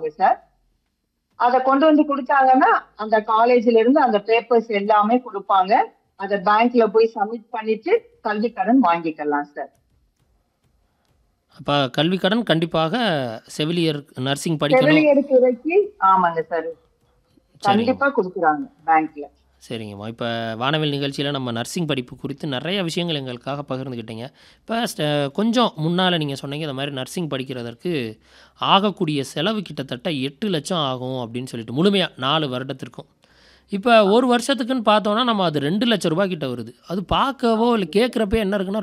வாங்குவாங்க சார் அதை கொண்டு வந்து கொடுத்தாங்கன்னா அந்த காலேஜ்ல இருந்து அந்த பேப்பர்ஸ் எல்லாமே கொடுப்பாங்க அதை பேங்க்ல போய் சப்மிட் பண்ணிட்டு கல்வி கடன் வாங்கிக்கலாம் சார் அப்போ கல்வி கடன் கண்டிப்பாக செவிலியர் நர்சிங் படிக்கணும் செவிலியருக்கு இறக்கி ஆமாங்க சார் கண்டிப்பா கொடுக்குறாங்க பேங்க்ல சரிங்கம்மா இப்போ வானவில் நிகழ்ச்சியில் நம்ம நர்சிங் படிப்பு குறித்து நிறைய விஷயங்கள் எங்களுக்காக பகிர்ந்துக்கிட்டீங்க இப்போ ஸ்ட- கொஞ்சம் முன்னால் நீங்கள் சொன்னீங்க இந்த மாதிரி நர்சிங் படிக்கிறதற்கு ஆகக்கூடிய செலவு கிட்டத்தட்ட எட்டு லட்சம் ஆகும் அப்படின்னு சொல்லிட்டு முழுமையாக நாலு வருடத்திற்கும் இப்போ ஒரு வருஷத்துக்குன்னு பார்த்தோன்னா நம்ம அது ரெண்டு லட்ச ரூபாய் கிட்ட வருது அது பார்க்கவோ இல்லை கேட்குறப்ப என்ன இருக்குன்னா